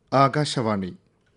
ആകാശവാണി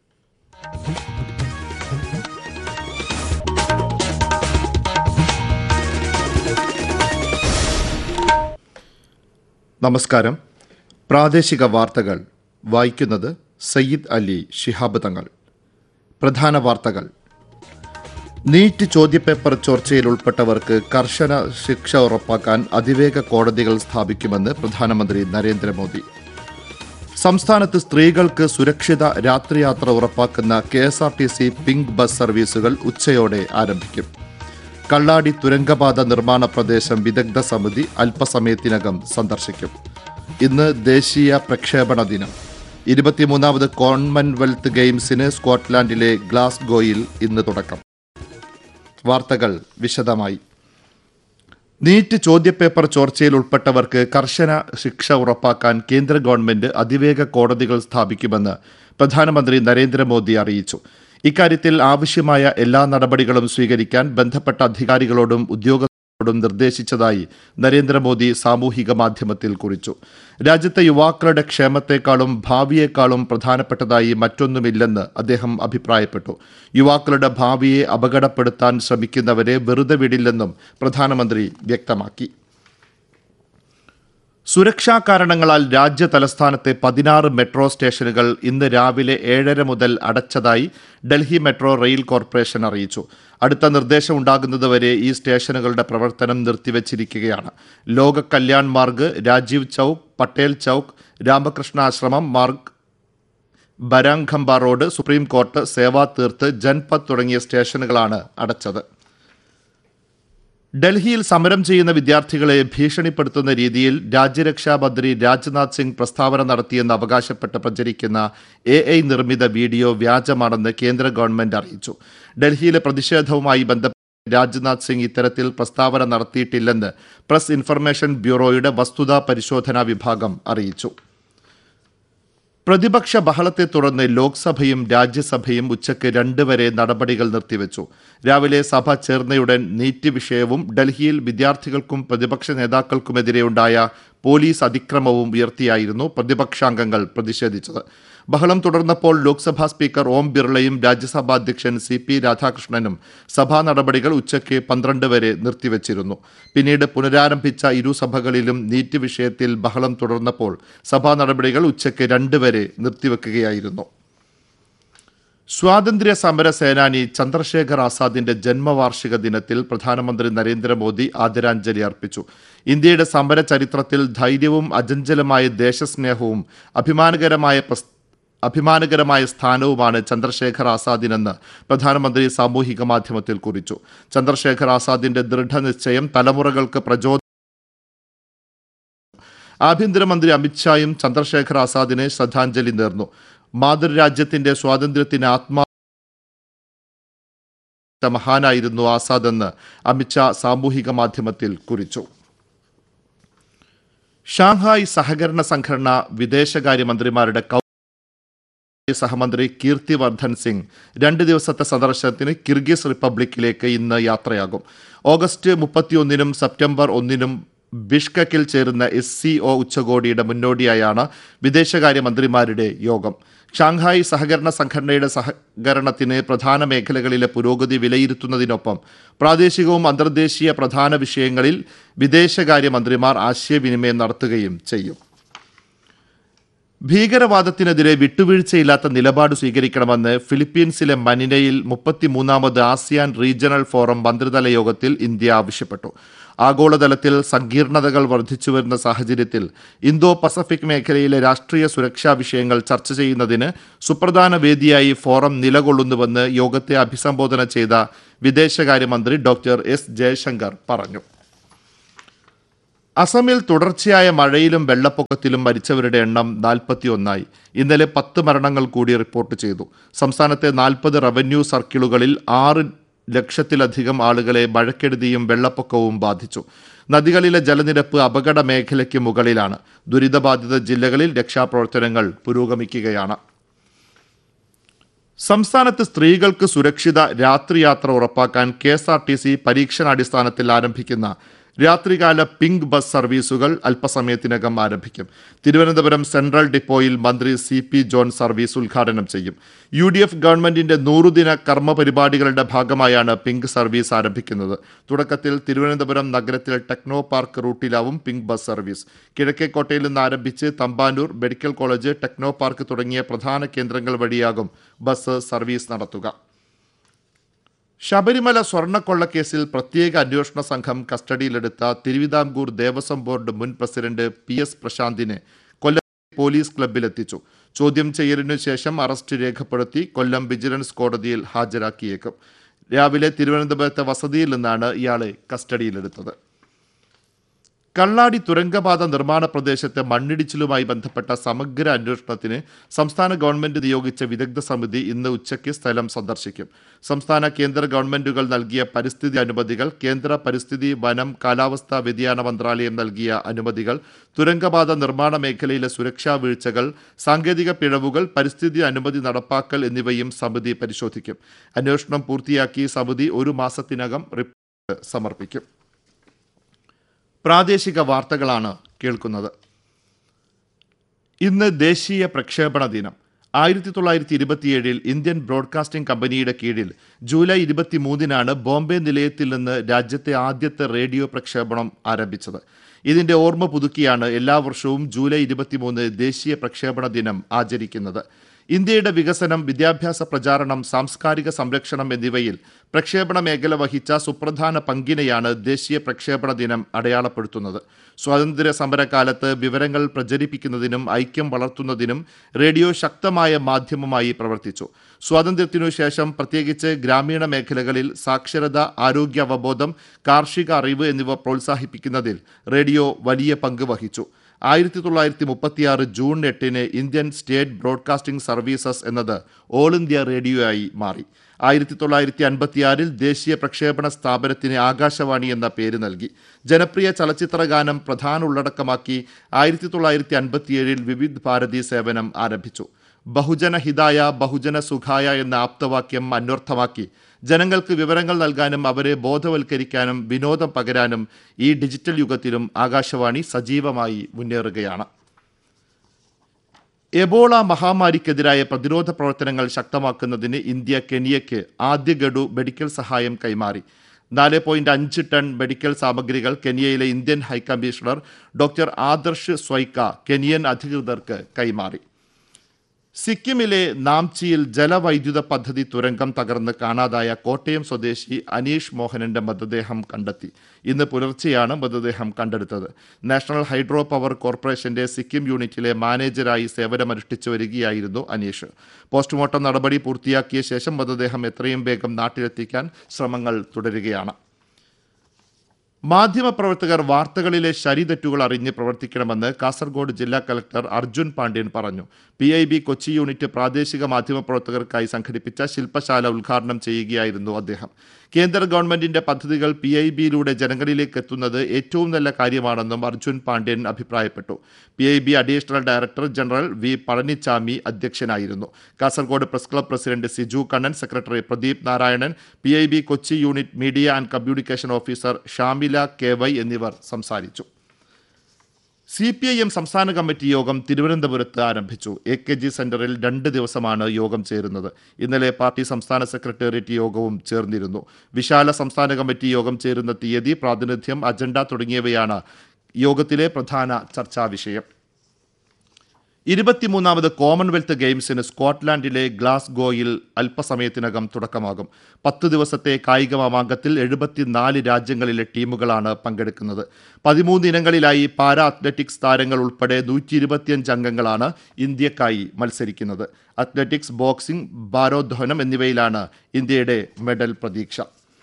നമസ്കാരം പ്രാദേശിക വാർത്തകൾ വായിക്കുന്നത് സയ്യിദ് അലി ശിഹാബ് തങ്ങൾ പ്രധാന വാർത്തകൾ നീറ്റ് ചോദ്യപേപ്പർ ചോർച്ചയിൽ ഉൾപ്പെട്ടവർക്ക് കർശന ശിക്ഷ ഉറപ്പാക്കാൻ അതിവേഗ കോടതികൾ സ്ഥാപിക്കുമെന്ന് പ്രധാനമന്ത്രി നരേന്ദ്രമോദി സംസ്ഥാനത്ത് സ്ത്രീകൾക്ക് സുരക്ഷിത രാത്രിയാത്ര ഉറപ്പാക്കുന്ന K S R T C pink bus സർവീസുകൾ ഉച്ചയോടെ ആരംഭിക്കും കള്ളാടി തുരങ്കപാത നിർമ്മാണ പ്രദേശം വിദഗ്ധ സമിതി അല്പസമയത്തിനകം സന്ദർശിക്കും ഇന്ന് ദേശീയ പ്രക്ഷേപണ ദിനം ഇരുപത്തിമൂന്നാമത് കോമൺവെൽത്ത് ഗെയിംസിന് സ്കോട്ട്ലാൻഡിലെ ഗ്ലാസ്ഗോയിൽ ഇന്ന് തുടക്കം വാർത്തകൾ വിശദമായി നീറ്റ് ചോദ്യപേപ്പർ ചോർച്ചയിൽ ഉൾപ്പെട്ടവർക്ക് കർശന ശിക്ഷ ഉറപ്പാക്കാൻ കേന്ദ്ര ഗവൺമെന്റ് അതിവേഗ കോടതികൾ സ്ഥാപിക്കുമെന്ന് പ്രധാനമന്ത്രി നരേന്ദ്രമോദി അറിയിച്ചു ഇക്കാര്യത്തിൽ ആവശ്യമായ എല്ലാ നടപടികളും സ്വീകരിക്കാൻ ബന്ധപ്പെട്ട അധികാരികളോടും ഉദ്യോഗസ്ഥരോടും നിർദ്ദേശിച്ചതായി നരേന്ദ്രമോദി സാമൂഹിക മാധ്യമത്തിൽ കുറിച്ചു രാജ്യത്തെ യുവാക്കളുടെ ക്ഷേമത്തെക്കാളും ഭാവിയേക്കാളും പ്രധാനപ്പെട്ടതായി മറ്റൊന്നുമില്ലെന്ന് അദ്ദേഹം അഭിപ്രായപ്പെട്ടു യുവാക്കളുടെ ഭാവിയെ അപകടപ്പെടുത്താൻ ശ്രമിക്കുന്നവരെ വെറുതെ വിടില്ലെന്നും പ്രധാനമന്ത്രി വ്യക്തമാക്കി സുരക്ഷാ കാരണങ്ങളാൽ രാജ്യ തലസ്ഥാനത്തെ പതിനാറ് മെട്രോ സ്റ്റേഷനുകൾ ഇന്ന് രാവിലെ ഏഴര മുതൽ അടച്ചതായി ഡൽഹി മെട്രോ റെയിൽ കോർപ്പറേഷൻ അറിയിച്ചു അടുത്ത നിർദ്ദേശം ഉണ്ടാകുന്നതുവരെ ഈ സ്റ്റേഷനുകളുടെ പ്രവർത്തനം നിർത്തിവച്ചിരിക്കുകയാണ് ലോക Kalyan Marg Rajeev chowk Patel Chowk Ramakrishna Ashram Marg Barakhamba road supreme court Seva Teerth Janpath തുടങ്ങിയ സ്റ്റേഷനുകളാണ് അടച്ചത് ഡൽഹിയിൽ സമരം ചെയ്യുന്ന വിദ്യാർത്ഥികളെ ഭീഷണിപ്പെടുത്തുന്ന രീതിയിൽ രാജ്യരക്ഷാ മന്ത്രി രാജ്നാഥ് സിംഗ് പ്രസ്താവന നടത്തിയെന്ന് അവകാശപ്പെട്ട് പ്രചരിക്കുന്ന എ ഐ നിർമ്മിത വീഡിയോ വ്യാജമാണെന്ന് കേന്ദ്ര ഗവൺമെന്റ് അറിയിച്ചു ഡൽഹിയിലെ പ്രതിഷേധവുമായി ബന്ധപ്പെട്ട് രാജ്നാഥ് സിംഗ് ഇത്തരത്തിൽ പ്രസ്താവന നടത്തിയിട്ടില്ലെന്ന് പ്രസ് ഇൻഫർമേഷൻ ബ്യൂറോയുടെ വസ്തുതാ പരിശോധനാ വിഭാഗം അറിയിച്ചു പ്രതിപക്ഷ ബഹളത്തെ തുടർന്ന് ലോക്സഭയും രാജ്യസഭയും ഉച്ചയ്ക്ക് രണ്ട് വരെ നടപടികൾ നിർത്തിവെച്ചു രാവിലെ സഭ ചേർന്നയുടൻ നീറ്റ് വിഷയവും ഡൽഹിയിൽ വിദ്യാർത്ഥികൾക്കും പ്രതിപക്ഷ നേതാക്കൾക്കുമെതിരെയുണ്ടായ പോലീസ് അതിക്രമവും ഉയർത്തിയായിരുന്നു പ്രതിപക്ഷാംഗങ്ങൾ പ്രതിഷേധിച്ചത് ബഹളം തുടർന്നപ്പോൾ ലോക്സഭാ സ്പീക്കർ ഓം ബിർളയും രാജ്യസഭാ അധ്യക്ഷൻ സി പി രാധാകൃഷ്ണനും സഭാ നടപടികൾ ഉച്ചയ്ക്ക് പന്ത്രണ്ട് വരെ നിർത്തിവച്ചിരുന്നു പിന്നീട് പുനരാരംഭിച്ച ഇരു സഭകളിലും നീറ്റ് വിഷയത്തിൽ ബഹളം തുടർന്നപ്പോൾ സഭാ നടപടികൾ ഉച്ചയ്ക്ക് രണ്ട് വരെ നിർത്തിവെക്കുകയായിരുന്നു സ്വാതന്ത്ര്യ സമര സേനാനി ചന്ദ്രശേഖർ ആസാദിന്റെ ജന്മവാർഷിക ദിനത്തിൽ പ്രധാനമന്ത്രി നരേന്ദ്രമോദി ആദരാഞ്ജലി അർപ്പിച്ചു ഇന്ത്യയുടെ സമര ചരിത്രത്തിൽ ധൈര്യവും അജഞ്ചലമായ ദേശസ്നേഹവും അഭിമാനകരമായ പ്രസ് അഭിമാനകരമായ സ്ഥാനവുമാണ് ചന്ദ്രശേഖർ ആസാദിനെന്ന് പ്രധാനമന്ത്രി സാമൂഹിക മാധ്യമത്തിൽ കുറിച്ചു ചന്ദ്രശേഖർ ആസാദിന്റെ ദൃഢനിശ്ചയം തലമുറകൾക്ക് പ്രചോദനം ആഭ്യന്തരമന്ത്രി അമിത്ഷായും ചന്ദ്രശേഖർ ആസാദിന് ശ്രദ്ധാഞ്ജലി നേർന്നു മാതൃരാജ്യത്തിന്റെ സ്വാതന്ത്ര്യത്തിന് ആത്മാ മഹാനായിരുന്നു ആസാദ് എന്ന് അമിത്ഷാ സാമൂഹിക മാധ്യമത്തിൽ കുറിച്ചു ഷാങ്ഹായ് സഹകരണ സംഘടന വിദേശകാര്യമന്ത്രിമാരുടെ കൗ സഹമന്ത്രി കീർത്തിവർദ്ധൻ സിംഗ് രണ്ട് ദിവസത്തെ സന്ദർശനത്തിന് കിർഗിസ് റിപ്പബ്ലിക്കിലേക്ക് ഇന്ന് യാത്രയാകും ഓഗസ്റ്റ് മുപ്പത്തിയൊന്നിനും സെപ്റ്റംബർ ഒന്നിനും ബിഷ്കക്കിൽ ചേരുന്ന എസ് സി ഒ ഉച്ചകോടിയുടെ മുന്നോടിയായാണ് വിദേശകാര്യമന്ത്രിമാരുടെ യോഗം ഷാങ്ഹായ് സഹകരണ സംഘടനയുടെ സഹകരണത്തിന് പ്രധാന മേഖലകളിലെ പുരോഗതി വിലയിരുത്തുന്നതിനൊപ്പം പ്രാദേശികവും അന്തർദേശീയ പ്രധാന വിഷയങ്ങളിൽ വിദേശകാര്യമന്ത്രിമാർ ആശയവിനിമയം നടത്തുകയും ചെയ്യും ഭീകരവാദത്തിനെതിരെ വിട്ടുവീഴ്ചയില്ലാത്ത നിലപാട് സ്വീകരിക്കണമെന്ന് ഫിലിപ്പീൻസിലെ മനിലയിൽ മുപ്പത്തിമൂന്നാമത് ആസിയാൻ റീജിയണൽ ഫോറം മന്ത്രിതല യോഗത്തിൽ ഇന്ത്യ ആവശ്യപ്പെട്ടു ആഗോളതലത്തിൽ സങ്കീർണതകൾ വർദ്ധിച്ചുവരുന്ന സാഹചര്യത്തിൽ ഇന്തോ പസഫിക് മേഖലയിലെ രാഷ്ട്രീയ സുരക്ഷാ വിഷയങ്ങൾ ചർച്ച ചെയ്യുന്നതിന് സുപ്രധാന വേദിയായി ഫോറം നിലകൊള്ളുന്നുവെന്ന് യോഗത്തെ അഭിസംബോധന ചെയ്ത വിദേശകാര്യമന്ത്രി ഡോക്ടർ എസ് ജയശങ്കർ പറഞ്ഞു അസമിൽ തുടർച്ചയായ മഴയിലും വെള്ളപ്പൊക്കത്തിലും മരിച്ചവരുടെ എണ്ണം നാൽപ്പത്തിയൊന്നായി ഇന്നലെ പത്ത് മരണങ്ങൾ കൂടി റിപ്പോർട്ട് ചെയ്തു സംസ്ഥാനത്തെ നാൽപ്പത് റവന്യൂ സർക്കിളുകളിൽ ആറ് ലക്ഷത്തിലധികം ആളുകളെ മഴക്കെടുതിയും വെള്ളപ്പൊക്കവും ബാധിച്ചു നദികളിലെ ജലനിരപ്പ് അപകട മേഖലയ്ക്ക് മുകളിലാണ് ദുരിതബാധിത ജില്ലകളിൽ രക്ഷാപ്രവർത്തനങ്ങൾ പുരോഗമിക്കുകയാണ് സംസ്ഥാനത്ത് സ്ത്രീകൾക്ക് സുരക്ഷിത രാത്രിയാത്ര ഉറപ്പാക്കാൻ K S R T C പരീക്ഷണാടിസ്ഥാനത്തിൽ ആരംഭിക്കുന്ന രാത്രികാല പിങ്ക് ബസ് സർവീസുകൾ അല്പസമയത്തിനകം ആരംഭിക്കും തിരുവനന്തപുരം സെൻട്രൽ ഡിപ്പോയിൽ മന്ത്രി സി പി ജോൺ സർവീസ് ഉദ്ഘാടനം ചെയ്യും യു ഡി എഫ് ഗവൺമെന്റിന്റെ നൂറുദിന കർമ്മ പരിപാടികളുടെ ഭാഗമായാണ് പിങ്ക് സർവീസ് ആരംഭിക്കുന്നത് തുടക്കത്തിൽ തിരുവനന്തപുരം നഗരത്തിൽ ടെക്നോ പാർക്ക് റൂട്ടിലാവും പിങ്ക് ബസ് സർവീസ് കിഴക്കേക്കോട്ടയിൽ നിന്ന് ആരംഭിച്ച് Thampanoor medical college Technopark തുടങ്ങിയ പ്രധാന കേന്ദ്രങ്ങൾ വഴിയാകും ബസ് സർവീസ് നടത്തുക ശബരിമല സ്വർണ്ണക്കൊള്ളക്കേസിൽ പ്രത്യേക അന്വേഷണ സംഘം കസ്റ്റഡിയിലെടുത്ത തിരുവിതാംകൂർ ദേവസ്വം ബോർഡ് മുൻ പ്രസിഡന്റ് പി എസ് പ്രശാന്തിനെ കൊല്ലം പോലീസ് ക്ലബ്ബിലെത്തിച്ചു ചോദ്യം ചെയ്യലിനു ശേഷം അറസ്റ്റ് രേഖപ്പെടുത്തി കൊല്ലം വിജിലൻസ് കോടതിയിൽ ഹാജരാക്കിയേക്കും രാവിലെ തിരുവനന്തപുരത്തെ വസതിയിൽ നിന്നാണ് ഇയാളെ കസ്റ്റഡിയിലെടുത്തത് കള്ളാടി തുരങ്കപാത നിർമ്മാണ പ്രദേശത്തെ മണ്ണിടിച്ചിലുമായി ബന്ധപ്പെട്ട സമഗ്ര അന്വേഷണത്തിന് സംസ്ഥാന ഗവൺമെന്റ് നിയോഗിച്ച വിദഗ്ധ സമിതി ഇന്ന് ഉച്ചയ്ക്ക് സ്ഥലം സന്ദർശിക്കും സംസ്ഥാന കേന്ദ്ര ഗവൺമെന്റുകൾ നൽകിയ പരിസ്ഥിതി അനുമതികൾ കേന്ദ്ര പരിസ്ഥിതി വനം കാലാവസ്ഥാ വ്യതിയാന മന്ത്രാലയം നൽകിയ അനുമതികൾ തുരങ്കപാത നിർമ്മാണ മേഖലയിലെ സുരക്ഷാ വീഴ്ചകൾ സാങ്കേതിക പിഴവുകൾ പരിസ്ഥിതി അനുമതി നടപ്പാക്കൽ എന്നിവയും സമിതി പരിശോധിക്കും അന്വേഷണം പൂർത്തിയാക്കി സമിതി ഒരു മാസത്തിനകം റിപ്പോർട്ട് സമർപ്പിക്കും പ്രാദേശിക വാർത്തകളാണ് കേൾക്കുന്നത് ഇന്ന് ദേശീയ പ്രക്ഷേപണ ദിനം ആയിരത്തി തൊള്ളായിരത്തി ഇരുപത്തിയേഴിൽ ഇന്ത്യൻ ബ്രോഡ്കാസ്റ്റിംഗ് കമ്പനിയുടെ കീഴിൽ ജൂലൈ ഇരുപത്തിമൂന്നിനാണ് ബോംബെ നിലയത്തിൽ നിന്ന് രാജ്യത്തെ ആദ്യത്തെ റേഡിയോ പ്രക്ഷേപണം ആരംഭിച്ചത് ഇതിന്റെ ഓർമ്മ പുതുക്കിയാണ് എല്ലാ വർഷവും ജൂലൈ ഇരുപത്തിമൂന്ന് ദേശീയ പ്രക്ഷേപണ ദിനം ആചരിക്കുന്നത് ഇന്ത്യയുടെ വികസനം വിദ്യാഭ്യാസ പ്രചാരണം സാംസ്കാരിക സംരക്ഷണം എന്നിവയിൽ പ്രക്ഷേപണ മേഖല വഹിച്ച സുപ്രധാന പങ്കിനെയാണ് ദേശീയ പ്രക്ഷേപണ ദിനം അടയാളപ്പെടുത്തുന്നത് സ്വാതന്ത്ര്യ സമരകാലത്ത് വിവരങ്ങൾ പ്രചരിപ്പിക്കുന്നതിനും ഐക്യം വളർത്തുന്നതിനും റേഡിയോ ശക്തമായ മാധ്യമമായി പ്രവർത്തിച്ചു സ്വാതന്ത്ര്യത്തിനു ശേഷം പ്രത്യേകിച്ച് ഗ്രാമീണ മേഖലകളിൽ സാക്ഷരത ആരോഗ്യ അവബോധം കാർഷിക അറിവ് എന്നിവ പ്രോത്സാഹിപ്പിക്കുന്നതിൽ റേഡിയോ വലിയ പങ്ക് വഹിച്ചു ആയിരത്തി തൊള്ളായിരത്തി മുപ്പത്തിയാറ് ജൂൺ എട്ടിന് ഇന്ത്യൻ സ്റ്റേറ്റ് ബ്രോഡ്കാസ്റ്റിംഗ് സർവീസസ് എന്നത് ഓൾ ഇന്ത്യ റേഡിയോ ആയി മാറി ആയിരത്തി തൊള്ളായിരത്തി അൻപത്തിയാറിൽ ദേശീയ പ്രക്ഷേപണ സ്ഥാപനത്തിന് ആകാശവാണി എന്ന പേര് നൽകി ജനപ്രിയ ചലച്ചിത്ര ഗാനം പ്രധാന ഉള്ളടക്കമാക്കി ആയിരത്തി തൊള്ളായിരത്തി അൻപത്തിയേഴിൽ വിവിധ് ഭാരതി സേവനം ആരംഭിച്ചു ബഹുജന ഹിതായ ബഹുജന സുഖായ എന്ന ആപ്തവാക്യം അന്വർത്ഥമാക്കി ജനങ്ങൾക്ക് വിവരങ്ങൾ നൽകാനും അവരെ ബോധവൽക്കരിക്കാനും വിനോദം പകരാനും ഈ ഡിജിറ്റൽ യുഗത്തിലും ആകാശവാണി സജീവമായി മുന്നേറുകയാണ് എബോള മഹാമാരിക്കെതിരായ പ്രതിരോധ പ്രവർത്തനങ്ങൾ ശക്തമാക്കുന്നതിന് ഇന്ത്യ കെനിയയ്ക്ക് ആദ്യ ഗഡു മെഡിക്കൽ സഹായം കൈമാറി നാല് പോയിന്റ് അഞ്ച് ടൺ മെഡിക്കൽ സാമഗ്രികൾ കെനിയയിലെ Indian high commissioner doctor Adarsh Swaika Kenyan അധികൃതർക്ക് കൈമാറി സിക്കിമിലെ നാംചിയിൽ ജലവൈദ്യുത പദ്ധതി തുരങ്കം തകർന്ന് കാണാതായ കോട്ടയം സ്വദേശി അനീഷ് മോഹനന്റെ മൃതദേഹം കണ്ടെത്തി ഇന്ന് പുലർച്ചെയാണ് മൃതദേഹം കണ്ടെടുത്തത് നാഷണൽ ഹൈഡ്രോ പവർ കോർപ്പറേഷന്റെ സിക്കിം യൂണിറ്റിലെ മാനേജരായി സേവനമനുഷ്ഠിച്ചു വരികയായിരുന്നു അനീഷ് പോസ്റ്റ്മോർട്ടം നടപടി പൂർത്തിയാക്കിയ ശേഷം മൃതദേഹം എത്രയും വേഗം നാട്ടിലെത്തിക്കാൻ ശ്രമങ്ങൾ തുടരുകയാണ് മാധ്യമപ്രവർത്തകർ വാർത്തകളിലെ ശരിതെറ്റുകൾ അറിഞ്ഞ് പ്രവർത്തിക്കണമെന്ന് കാസർഗോഡ് ജില്ലാ കലക്ടർ അർജുൻ പാണ്ഡ്യൻ പറഞ്ഞു P I B Kochi unit പ്രാദേശിക മാധ്യമപ്രവർത്തകർക്കായി സംഘടിപ്പിച്ച ശില്പശാല ഉദ്ഘാടനം ചെയ്യുകയായിരുന്നു അദ്ദേഹം കേന്ദ്ര ഗവൺമെന്റിന്റെ പദ്ധതികൾ പി ഐ ബിയിലൂടെ ജനങ്ങളിലേക്ക് എത്തുന്നത് ഏറ്റവും നല്ല കാര്യമാണെന്നും അർജുൻ പാണ്ഡ്യൻ അഭിപ്രായപ്പെട്ടു P I B additional director general V Palanichami അധ്യക്ഷനായിരുന്നു Kasaragod press club president Siju Kannan secretary Pradeep Narayanan P I B Kochi unit media and communication officer Shamila K Y എന്നിവർ സംസാരിച്ചു സി പി ഐ എം സംസ്ഥാന കമ്മിറ്റി യോഗം തിരുവനന്തപുരത്ത് ആരംഭിച്ചു എ കെ ജി സെന്ററിൽ രണ്ട് ദിവസമാണ് യോഗം ചേരുന്നത് ഇന്നലെ പാർട്ടി സംസ്ഥാന സെക്രട്ടേറിയറ്റ് യോഗവും ചേർന്നിരുന്നു വിശാല സംസ്ഥാന കമ്മിറ്റി യോഗം ചേരുന്ന തീയതി പ്രാതിനിധ്യം അജണ്ട തുടങ്ങിയവയാണ് യോഗത്തിലെ പ്രധാന ചർച്ചാ വിഷയം ഇരുപത്തിമൂന്നാമത് കോമൺവെൽത്ത് ഗെയിംസിന് സ്കോട്ട്ലാൻഡിലെ ഗ്ലാസ്ഗോയിൽ അല്പസമയത്തിനകം തുടക്കമാകും പത്ത് ദിവസത്തെ കായിക മാമാങ്കത്തിൽ എഴുപത്തിനാല് രാജ്യങ്ങളിലെ ടീമുകളാണ് പങ്കെടുക്കുന്നത് പതിമൂന്ന് ഇനങ്ങളിലായി പാരാ അത്ലറ്റിക്സ് താരങ്ങൾ ഉൾപ്പെടെ നൂറ്റി ഇരുപത്തിയഞ്ച് അംഗങ്ങളാണ് ഇന്ത്യക്കായി മത്സരിക്കുന്നത് അത്ലറ്റിക്സ് ബോക്സിംഗ് ഭാരോദ്വഹനം എന്നിവയിലാണ് ഇന്ത്യയുടെ മെഡൽ പ്രതീക്ഷ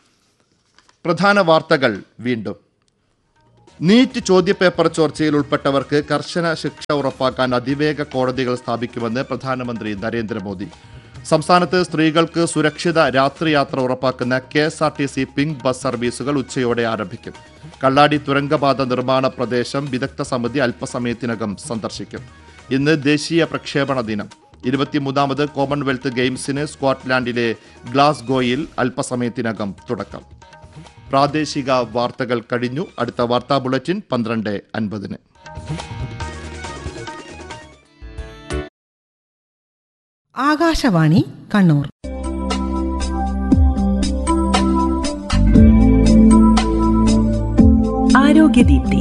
പ്രധാന വാർത്തകൾ വീണ്ടും നീറ്റ് ചോദ്യപേപ്പർ ചോർച്ചയിൽ ഉൾപ്പെട്ടവർക്ക് കർശന ശിക്ഷ ഉറപ്പാക്കാൻ അതിവേഗ കോടതികൾ സ്ഥാപിക്കുമെന്ന് പ്രധാനമന്ത്രി നരേന്ദ്രമോദി സംസ്ഥാനത്ത് സ്ത്രീകൾക്ക് സുരക്ഷിത രാത്രിയാത്ര ഉറപ്പാക്കുന്ന K S R T C pink bus സർവീസുകൾ ഉച്ചയോടെ ആരംഭിക്കും കള്ളാടി തുരങ്കപാത നിർമ്മാണ പ്രദേശം വിദഗ്ധ സമിതി അല്പസമയത്തിനകം സന്ദർശിക്കും ഇന്ന് ദേശീയ പ്രക്ഷേപണ ദിനം ഇരുപത്തിമൂന്നാമത് കോമൺവെൽത്ത് ഗെയിംസിന് സ്കോട്ട്ലാൻഡിലെ ഗ്ലാസ്ഗോയിൽ അല്പസമയത്തിനകം തുടക്കം പ്രാദേശിക വാർത്തകൾ കഴിഞ്ഞു അടുത്ത വാർത്താ ബുള്ളറ്റിൻ പന്ത്രണ്ട് അൻപതിന് ആകാശവാണി കണ്ണൂർ ആരോഗ്യദീപ്തി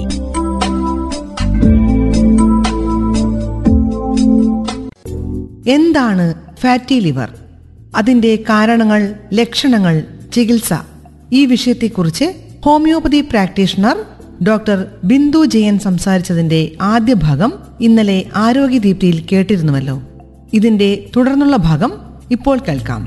എന്താണ് ഫാറ്റി ലിവർ അതിന്റെ കാരണങ്ങൾ ലക്ഷണങ്ങൾ ചികിത്സ ഈ വിഷയത്തെക്കുറിച്ച് homeopathy practitioner doctor Bindu Jayan സംസാരിച്ചതിന്റെ ആദ്യ ഭാഗം ഇന്നലെ ആരോഗ്യദീപ്തിയിൽ കേട്ടിരുന്നുവല്ലോ ഇതിന്റെ തുടർന്നുള്ള ഭാഗം ഇപ്പോൾ കേൾക്കാം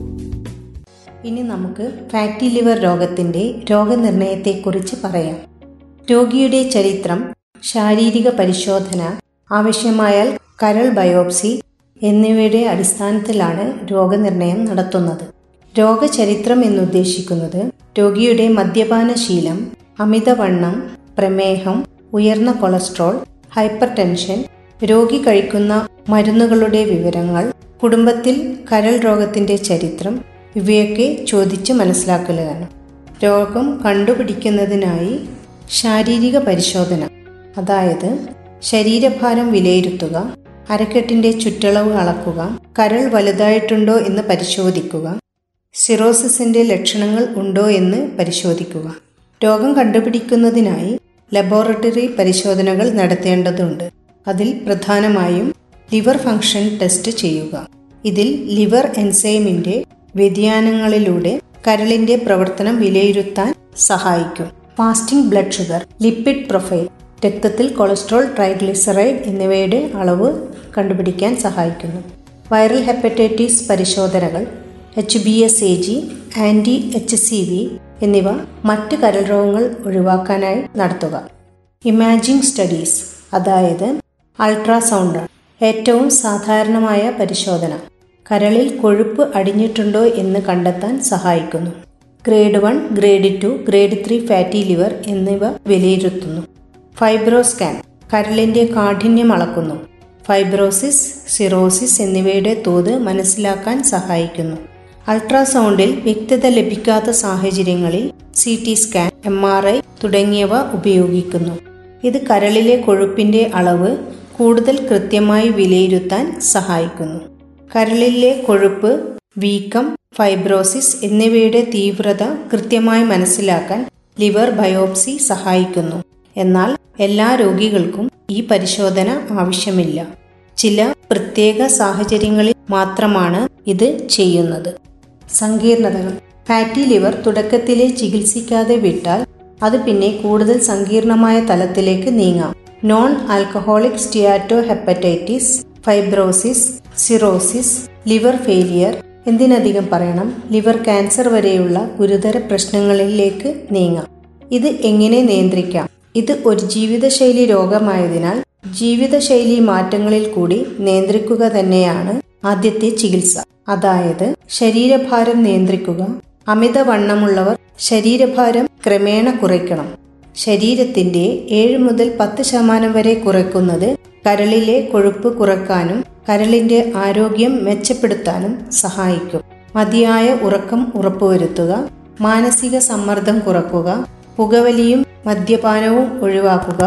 ഇനി നമുക്ക് ഫാറ്റി ലിവർ രോഗത്തിൻ്റെ രോഗനിർണയത്തെക്കുറിച്ച് പറയാം രോഗിയുടെ ചരിത്രം ശാരീരിക പരിശോധന ആവശ്യമായാൽ കരൾ ബയോപ്സി എന്നിവയുടെ അടിസ്ഥാനത്തിലാണ് രോഗനിർണയം നടത്തുന്നത് രോഗചരിത്രം എന്നുദ്ദേശിക്കുന്നത് രോഗിയുടെ മദ്യപാനശീലം അമിതവണ്ണം പ്രമേഹം ഉയർന്ന കൊളസ്ട്രോൾ ഹൈപ്പർ ടെൻഷൻ രോഗി കഴിക്കുന്ന മരുന്നുകളുടെ വിവരങ്ങൾ കുടുംബത്തിൽ കരൾ രോഗത്തിന്റെ ചരിത്രം ഇവയൊക്കെ ചോദിച്ച് മനസ്സിലാക്കലാണ് രോഗം കണ്ടുപിടിക്കുന്നതിനായി ശാരീരിക പരിശോധന അതായത് ശരീരഭാരം വിലയിരുത്തുക അരക്കെട്ടിന്റെ ചുറ്റളവ് അളക്കുക കരൾ വലുതായിട്ടുണ്ടോ എന്ന് പരിശോധിക്കുക സിറോസിസിന്റെ ലക്ഷണങ്ങൾ ഉണ്ടോ എന്ന് പരിശോധിക്കുക രോഗം കണ്ടുപിടിക്കുന്നതിനായി ലബോറട്ടറി പരിശോധനകൾ നടത്തേണ്ടതുണ്ട് അതിൽ പ്രധാനമായും ലിവർ ഫംഗ്ഷൻ ടെസ്റ്റ് ചെയ്യുക ഇതിൽ ലിവർ എൻസൈമിന്റെ വ്യതിയാനങ്ങളിലൂടെ കരളിന്റെ പ്രവർത്തനം വിലയിരുത്താൻ സഹായിക്കും fasting blood sugar lipid profile രക്തത്തിൽ കൊളസ്ട്രോൾ ട്രൈഗ്ലിസറൈഡ് എന്നിവയുടെ അളവ് കണ്ടുപിടിക്കാൻ സഹായിക്കുന്നു വൈറൽ ഹെപ്പറ്റൈറ്റിസ് പരിശോധനകൾ H B S A G anti H C V എന്നിവ മറ്റ് കരൾ രോഗങ്ങൾ ഒഴിവാക്കാനായി നടത്തുക ഇമാജിംഗ് സ്റ്റഡീസ് അതായത് അൾട്രാസൗണ്ട് ഏറ്റവും സാധാരണമായ പരിശോധന കരളിൽ കൊഴുപ്പ് അടിഞ്ഞിട്ടുണ്ടോ എന്ന് കണ്ടെത്താൻ സഹായിക്കുന്നു grade one grade two grade three fatty liver എന്നിവ വിലയിരുത്തുന്നു ഫൈബ്രോസ്കാൻ കരളിന്റെ കാഠിന്യം അളക്കുന്നു ഫൈബ്രോസിസ് സിറോസിസ് എന്നിവയുടെ തോത് മനസ്സിലാക്കാൻ സഹായിക്കുന്നു അൾട്രാസൗണ്ടിൽ വ്യക്തത ലഭിക്കാത്ത സാഹചര്യങ്ങളിൽ C T scan M R I തുടങ്ങിയവ ഉപയോഗിക്കുന്നു ഇത് കരളിലെ കൊഴുപ്പിന്റെ അളവ് കൂടുതൽ കൃത്യമായി വിലയിരുത്താൻ സഹായിക്കുന്നു കരളിലെ കൊഴുപ്പ് വീക്കം ഫൈബ്രോസിസ് എന്നിവയുടെ തീവ്രത കൃത്യമായി മനസ്സിലാക്കാൻ ലിവർ ബയോപ്സി സഹായിക്കുന്നു എന്നാൽ എല്ലാ രോഗികൾക്കും ഈ പരിശോധന ആവശ്യമില്ല ചില പ്രത്യേക സാഹചര്യങ്ങളിൽ മാത്രമാണ് ഇത് ചെയ്യുന്നത് സങ്കീർണതകൾ ഫാറ്റി ലിവർ തുടക്കത്തിലെ ചികിത്സിക്കാതെ വിട്ടാൽ അത് പിന്നെ കൂടുതൽ സങ്കീർണമായ തലത്തിലേക്ക് നീങ്ങാം non alcoholic steatohepatitis fibrosis cirrhosis liver failure എന്തിനധികം പറയണം ലിവർ ക്യാൻസർ വരെയുള്ള ഗുരുതര പ്രശ്നങ്ങളിലേക്ക് നീങ്ങാം ഇത് എങ്ങനെ നിയന്ത്രിക്കാം ഇത് ഒരു ജീവിതശൈലി രോഗമായതിനാൽ ജീവിതശൈലി മാറ്റങ്ങളിൽ കൂടി നിയന്ത്രിക്കുക തന്നെയാണ് ആദ്യത്തെ ചികിത്സ അതായത് ശരീരഭാരം നിയന്ത്രിക്കുക അമിതവണ്ണമുള്ളവർ ശരീരഭാരം ക്രമേണ കുറയ്ക്കണം ശരീരത്തിന്റെ ഏഴ് മുതൽ പത്ത് ശതമാനം വരെ കുറയ്ക്കുന്നത് കരളിലെ കൊഴുപ്പ് കുറയ്ക്കാനും കരളിന്റെ ആരോഗ്യം മെച്ചപ്പെടുത്താനും സഹായിക്കും മതിയായ ഉറക്കം ഉറപ്പുവരുത്തുക മാനസിക സമ്മർദ്ദം കുറക്കുക പുകവലിയും മദ്യപാനവും ഒഴിവാക്കുക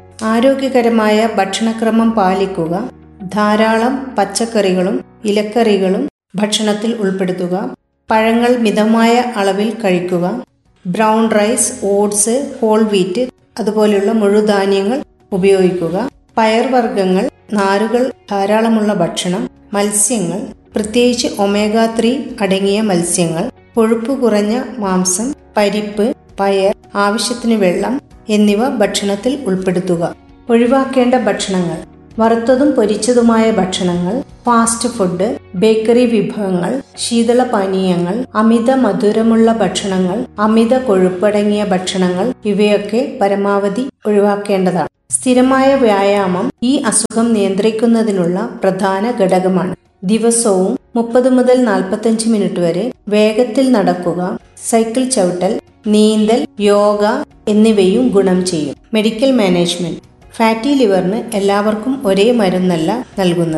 ആരോഗ്യകരമായ ഭക്ഷണക്രമം പാലിക്കുക ധാരാളം പച്ചക്കറികളും ഇലക്കറികളും ഭക്ഷണത്തിൽ ഉൾപ്പെടുത്തുക പഴങ്ങൾ മിതമായ അളവിൽ കഴിക്കുക brown rice oats whole wheat അതുപോലെയുള്ള മുഴുധാന്യങ്ങൾ ഉപയോഗിക്കുക പയർവർഗ്ഗങ്ങൾ നാരുകൾ ധാരാളമുള്ള ഭക്ഷണം മത്സ്യങ്ങൾ പ്രത്യേകിച്ച് ഒമേഗ ത്രീ അടങ്ങിയ മത്സ്യങ്ങൾ കൊഴുപ്പ് കുറഞ്ഞ മാംസം പരിപ്പ് പയർ ആവശ്യത്തിന് വെള്ളം എന്നിവ ഭക്ഷണത്തിൽ ഉൾപ്പെടുത്തുക ഒഴിവാക്കേണ്ട ഭക്ഷണങ്ങൾ വറുത്തതും പൊരിച്ചതുമായ ഭക്ഷണങ്ങൾ ഫാസ്റ്റ് ഫുഡ് ബേക്കറി വിഭവങ്ങൾ ശീതള പാനീയങ്ങൾ അമിത മധുരമുള്ള ഭക്ഷണങ്ങൾ അമിത കൊഴുപ്പടങ്ങിയ ഭക്ഷണങ്ങൾ ഇവയൊക്കെ പരമാവധി ഒഴിവാക്കേണ്ടതാണ് സ്ഥിരമായ വ്യായാമം ഈ അസുഖം നിയന്ത്രിക്കുന്നതിനുള്ള പ്രധാന ഘടകമാണ് ദിവസവും മുപ്പത് മുതൽ നാൽപ്പത്തഞ്ച് മിനിറ്റ് വരെ വേഗത്തിൽ നടക്കുക സൈക്കിൾ ചവിട്ടൽ നീന്തൽ യോഗ എന്നിവയും ഗുണം ചെയ്യും മെഡിക്കൽ മാനേജ്മെന്റ് ഫാറ്റി ലിവറിന് എല്ലാവർക്കും ഒരേ മരുന്നല്ല നൽകുന്നത്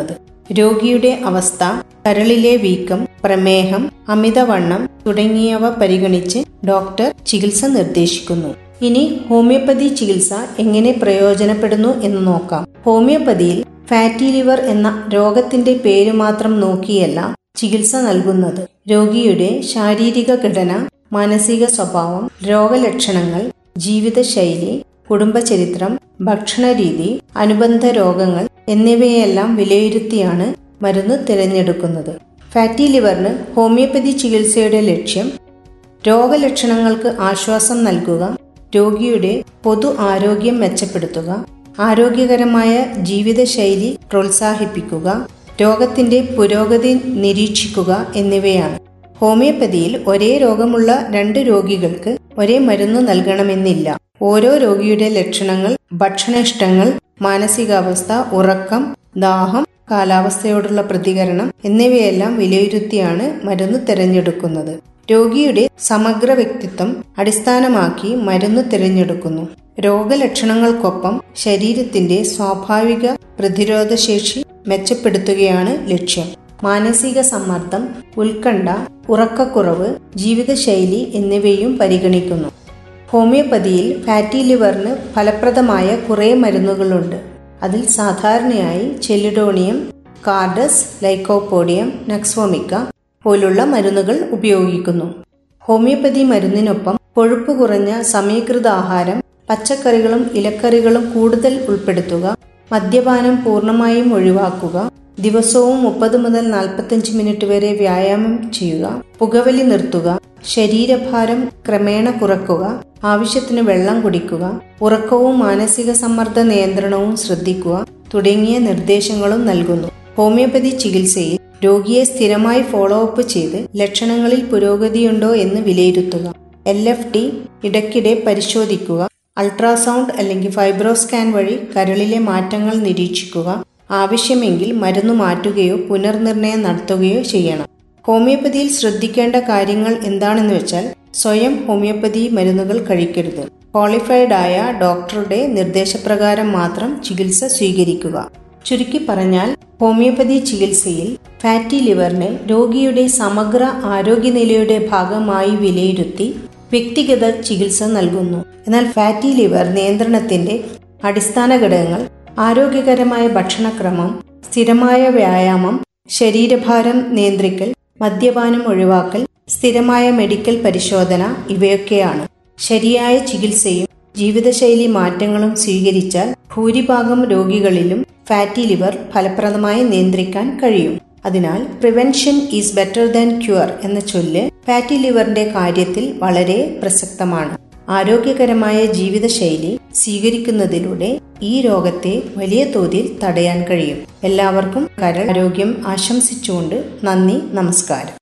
രോഗിയുടെ അവസ്ഥ കരളിലെ വീക്കം പ്രമേഹം അമിതവണ്ണം തുടങ്ങിയവ പരിഗണിച്ച് ഡോക്ടർ ചികിത്സ നിർദ്ദേശിക്കുന്നു ഇനി ഹോമിയോപ്പതി ചികിത്സ എങ്ങനെ പ്രയോജനപ്പെടുന്നു എന്ന് നോക്കാം ഹോമിയോപ്പതിയിൽ ഫാറ്റി ലിവർ എന്ന രോഗത്തിന്റെ പേര് മാത്രം നോക്കിയല്ല ചികിത്സ നൽകുന്നത് രോഗിയുടെ ശാരീരിക ഘടന മാനസിക സ്വഭാവം രോഗലക്ഷണങ്ങൾ ജീവിതശൈലി കുടുംബചരിത്രം ഭക്ഷണരീതി അനുബന്ധ രോഗങ്ങൾ എന്നിവയെല്ലാം വിലയിരുത്തിയാണ് മരുന്ന് തിരഞ്ഞെടുക്കുന്നത് ഫാറ്റി ലിവറിന് ഹോമിയോപ്പതി ചികിത്സയുടെ ലക്ഷ്യം രോഗലക്ഷണങ്ങൾക്ക് ആശ്വാസം നൽകുക രോഗിയുടെ പൊതു ആരോഗ്യം മെച്ചപ്പെടുത്തുക ആരോഗ്യകരമായ ജീവിതശൈലി പ്രോത്സാഹിപ്പിക്കുക രോഗത്തിന്റെ പുരോഗതി നിരീക്ഷിക്കുക എന്നിവയാണ് ഹോമിയോപ്പതിയിൽ ഒരേ രോഗമുള്ള രണ്ട് രോഗികൾക്ക് ഒരേ മരുന്ന് നൽകണമെന്നില്ല ഓരോ രോഗിയുടെ ലക്ഷണങ്ങൾ ഭക്ഷണ മാനസികാവസ്ഥ ഉറക്കം ദാഹം കാലാവസ്ഥയോടുള്ള പ്രതികരണം എന്നിവയെല്ലാം വിലയിരുത്തിയാണ് മരുന്ന് തിരഞ്ഞെടുക്കുന്നത് രോഗിയുടെ സമഗ്ര വ്യക്തിത്വം അടിസ്ഥാനമാക്കി മരുന്ന് തിരഞ്ഞെടുക്കുന്നു രോഗലക്ഷണങ്ങൾക്കൊപ്പം ശരീരത്തിന്റെ സ്വാഭാവിക പ്രതിരോധശേഷി മെച്ചപ്പെടുത്തുകയാണ് ലക്ഷ്യം മാനസിക സമ്മർദ്ദം ഉത്കണ്ഠ ഉറക്കക്കുറവ് ജീവിതശൈലി എന്നിവയും പരിഗണിക്കുന്നു ഹോമിയോപ്പതിയിൽ ഫാറ്റി ലിവറിന് ഫലപ്രദമായ കുറേ മരുന്നുകളുണ്ട് അതിൽ സാധാരണയായി ചെലിഡോണിയം കാർഡസ് ലൈക്കോപോഡിയം നക്സോമിക്ക പോലുള്ള മരുന്നുകൾ ഉപയോഗിക്കുന്നു ഹോമിയോപ്പതി മരുന്നിനൊപ്പം കൊഴുപ്പ് കുറഞ്ഞ സമീകൃത ആഹാരം പച്ചക്കറികളും ഇലക്കറികളും കൂടുതൽ ഉൾപ്പെടുത്തുക മദ്യപാനം പൂർണ്ണമായും ഒഴിവാക്കുക ദിവസവും മുപ്പത് മുതൽ നാൽപ്പത്തഞ്ച് മിനിറ്റ് വരെ വ്യായാമം ചെയ്യുക പുകവലി നിർത്തുക ശരീരഭാരം ക്രമേണ കുറക്കുക ആവശ്യത്തിന് വെള്ളം കുടിക്കുക ഉറക്കവും മാനസിക സമ്മർദ്ദ നിയന്ത്രണവും ശ്രദ്ധിക്കുക തുടങ്ങിയ നിർദ്ദേശങ്ങളും നൽകുന്നു ഹോമിയോപ്പതി ചികിത്സയിൽ രോഗിയെ സ്ഥിരമായി ഫോളോ അപ്പ് ചെയ്ത് ലക്ഷണങ്ങളിൽ പുരോഗതിയുണ്ടോ എന്ന് വിലയിരുത്തുക എൽ എഫ് ടി ഇടയ്ക്കിടെ പരിശോധിക്കുക അൾട്രാസൗണ്ട് അല്ലെങ്കിൽ ഫൈബ്രോ സ്കാൻ വഴി കരളിലെ മാറ്റങ്ങൾ നിരീക്ഷിക്കുക ആവശ്യമെങ്കിൽ മരുന്ന് മാറ്റുകയോ പുനർനിർണയം നടത്തുകയോ ചെയ്യണം ഹോമിയോപ്പതിയിൽ ശ്രദ്ധിക്കേണ്ട കാര്യങ്ങൾ എന്താണെന്ന് വെച്ചാൽ സ്വയം ഹോമിയോപ്പതി മരുന്നുകൾ കഴിക്കരുത് ക്വാളിഫൈഡ് ആയ ഡോക്ടറുടെ നിർദ്ദേശപ്രകാരം മാത്രം ചികിത്സ സ്വീകരിക്കുക ചുരുക്കി പറഞ്ഞാൽ ഹോമിയോപ്പതി ചികിത്സയിൽ ഫാറ്റി ലിവറിനെ രോഗിയുടെ സമഗ്ര ആരോഗ്യനിലയുടെ ഭാഗമായി വിലയിരുത്തി വ്യക്തിഗത ചികിത്സ നൽകുന്നു എന്നാൽ ഫാറ്റി ലിവർ നിയന്ത്രണത്തിന്റെ അടിസ്ഥാന ഘടകങ്ങൾ ആരോഗ്യകരമായ ഭക്ഷണക്രമം സ്ഥിരമായ വ്യായാമം ശരീരഭാരം നിയന്ത്രിക്കൽ മദ്യപാനം ഒഴിവാക്കൽ സ്ഥിരമായ മെഡിക്കൽ പരിശോധന ഇവയൊക്കെയാണ് ശരിയായ ചികിത്സയും ജീവിതശൈലി മാറ്റങ്ങളും സ്വീകരിച്ചാൽ ഭൂരിഭാഗം രോഗികളിലും ഫാറ്റി ലിവർ ഫലപ്രദമായി നിയന്ത്രിക്കാൻ കഴിയും അതിനാൽ prevention is better than cure എന്ന ചൊല്ല് ഫാറ്റി ലിവറിന്റെ കാര്യത്തിൽ വളരെ പ്രസക്തമാണ് ആരോഗ്യകരമായ ജീവിതശൈലി സ്വീകരിക്കുന്നതിലൂടെ ഈ രോഗത്തെ വലിയ തോതിൽ തടയാൻ കഴിയും എല്ലാവർക്കും കരൾ ആരോഗ്യം ആശംസിച്ചുകൊണ്ട് നന്ദി നമസ്കാരം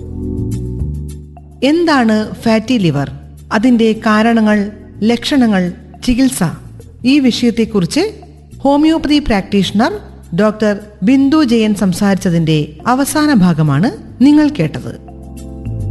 എന്താണ് ഫാറ്റി ലിവർ അതിന്റെ കാരണങ്ങൾ ലക്ഷണങ്ങൾ ചികിത്സ ഈ വിഷയത്തെക്കുറിച്ച് homeopathy practitioner doctor Bindu Jayan സംസാരിച്ചതിന്റെ അവസാന ഭാഗമാണ് നിങ്ങൾ കേട്ടത്